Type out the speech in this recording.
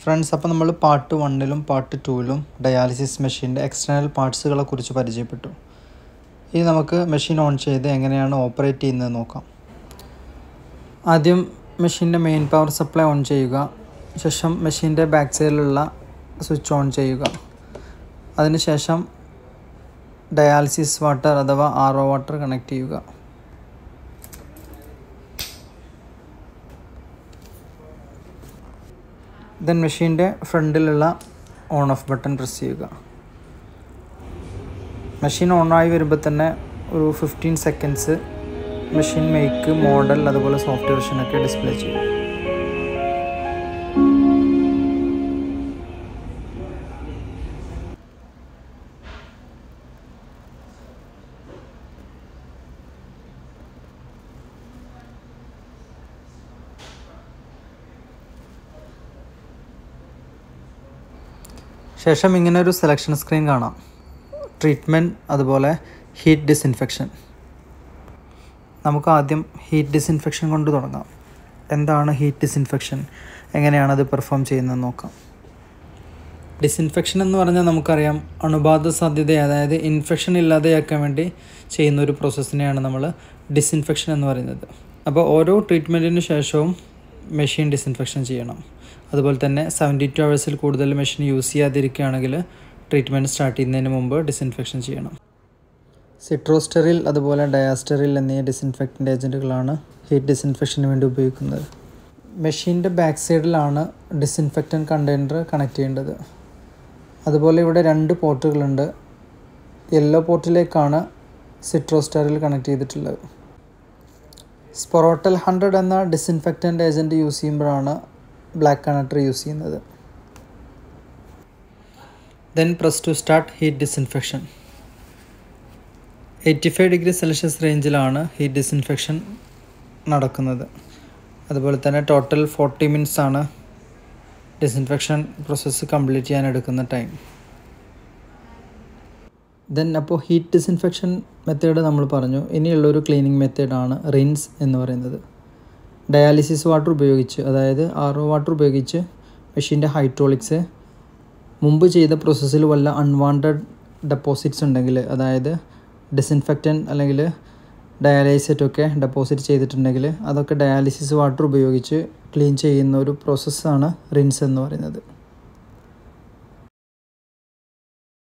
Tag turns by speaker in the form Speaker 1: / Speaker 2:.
Speaker 1: friends അപ്പോൾ നമ്മൾ part വണ്ണിലും പാർട്ട് ടൂവിലും ഡയാലിസിസ് മെഷീൻ്റെ എക്സ്റ്റേണൽ പാർട്സുകളെ കുറിച്ച് പരിചയപ്പെട്ടു ഇനി നമുക്ക് മെഷീൻ ഓൺ ചെയ്ത് എങ്ങനെയാണ് ഓപ്പറേറ്റ് ചെയ്യുന്നത് നോക്കാം ആദ്യം മെഷീൻ്റെ മെയിൻ പവർ സപ്ലൈ ഓൺ ചെയ്യുക ശേഷം മെഷീൻ്റെ ബാക്ക് സൈഡിലുള്ള സ്വിച്ച് ഓൺ ചെയ്യുക അതിനുശേഷം ഡയാലിസിസ് വാട്ടർ അഥവാ ആർ ഒ വാട്ടർ കണക്ട് ചെയ്യുക ദെൻ മെഷീൻ്റെ ഫ്രണ്ടിലുള്ള ഓൺ ഓഫ് ബട്ടൺ പ്രസ് ചെയ്യുക മെഷീൻ ഓണായി വരുമ്പോൾ തന്നെ ഒരു fifteen seconds machine make model അതുപോലെ സോഫ്റ്റ് വെർഷനൊക്കെ ഡിസ്പ്ലേ ചെയ്യും ശേഷം ഇങ്ങനെ ഒരു സെലക്ഷൻ സ്ക്രീൻ കാണാം ട്രീറ്റ്മെൻറ്റ് അതുപോലെ ഹീറ്റ് ഡിസിൻഫെക്ഷൻ നമുക്ക് ആദ്യം ഹീറ്റ് ഡിസിൻഫെക്ഷൻ കൊണ്ട് തുടങ്ങാം എന്താണ് ഹീറ്റ് ഡിസിൻഫെക്ഷൻ എങ്ങനെയാണ് അത് പെർഫോം ചെയ്യുന്നത് നോക്കാം ഡിസിൻഫെക്ഷൻ എന്ന് പറഞ്ഞാൽ നമുക്കറിയാം അണുബാധ സാധ്യത അതായത് ഇൻഫെക്ഷൻ ഇല്ലാതെയാക്കാൻ വേണ്ടി ചെയ്യുന്ന ഒരു പ്രോസസ്സിനെയാണ് നമ്മൾ ഡിസിൻഫെക്ഷൻ എന്ന് പറയുന്നത് അപ്പോൾ ഓരോ ട്രീറ്റ്മെൻറ്റിന് ശേഷവും മെഷീൻ ഡിസിൻഫെക്ഷൻ ചെയ്യണം അതുപോലെ തന്നെ സെവൻറ്റി ടു അവേഴ്സിൽ കൂടുതൽ മെഷീൻ യൂസ് ചെയ്യാതിരിക്കുകയാണെങ്കിൽ ട്രീറ്റ്മെൻറ്റ് സ്റ്റാർട്ട് ചെയ്യുന്നതിന് മുമ്പ് ഡിസിൻഫെക്ഷൻ ചെയ്യണം സിട്രോസ്റ്റെറിൽ അതുപോലെ ഡയാസ്റ്റെറിൽ എന്നീ ഡിസിൻഫെക്റ്റൻ്റ് ഏജൻറ്റുകളാണ് ഹീറ്റ് ഡിസിൻഫെക്ഷന് വേണ്ടി ഉപയോഗിക്കുന്നത് മെഷീൻ്റെ ബാക്ക് സൈഡിലാണ് ഡിസിൻഫെക്റ്റൻ കണ്ടെയ്നർ കണക്ട് ചെയ്യേണ്ടത് അതുപോലെ ഇവിടെ രണ്ട് പോർട്ടുകളുണ്ട് യെല്ലോ പോർട്ടിലേക്കാണ് സിട്രോസ്റ്ററിൽ കണക്ട് ചെയ്തിട്ടുള്ളത് സ്പൊറോട്ടൽ ഹൺഡ്രഡ് എന്ന ഡിസിൻഫെക്റ്റൻ്റ് ഏജൻറ്റ് യൂസ് ചെയ്യുമ്പോഴാണ് ബ്ലാക്ക് കണക്ടർ യൂസ് ചെയ്യുന്നത് then press to start heat disinfection eighty five degree Celsius റേഞ്ചിലാണ് ഹീറ്റ് ഡിസിൻഫെക്ഷൻ നടക്കുന്നത് അതുപോലെ തന്നെ ടോട്ടൽ ഫോർട്ടി മിനിറ്റ്സ് ആണ് ഡിസിൻഫെക്ഷൻ പ്രോസസ്സ് കംപ്ലീറ്റ് ചെയ്യാൻ എടുക്കുന്ന ടൈം ദെൻ അപ്പോൾ ഹീറ്റ് ഡിസിൻഫെക്ഷൻ മെത്തേഡ് നമ്മൾ പറഞ്ഞു ഇനിയുള്ളൊരു ക്ലീനിങ് മെത്തേഡാണ് റിൻസ് എന്ന് പറയുന്നത് ഡയാലിസിസ് വാട്ടർ ഉപയോഗിച്ച് അതായത് ആർ ഒ വാട്ടർ ഉപയോഗിച്ച് മെഷീൻ്റെ ഹൈഡ്രോളിക്സ് മുമ്പ് ചെയ്ത പ്രോസസ്സിൽ വല്ല അൺവാണ്ടഡ് ഡെപ്പോസിറ്റ്സ് ഉണ്ടെങ്കിൽ അതായത് ഡിസിൻഫെക്റ്റൻ അല്ലെങ്കിൽ ഡയാലൈസറ്റൊക്കെ ഡെപ്പോസിറ്റ് ചെയ്തിട്ടുണ്ടെങ്കിൽ അതൊക്കെ ഡയാലിസിസ് വാട്ടർ ഉപയോഗിച്ച് ക്ലീൻ ചെയ്യുന്ന ഒരു പ്രോസസ്സാണ് റിൻസ് എന്ന് പറയുന്നത്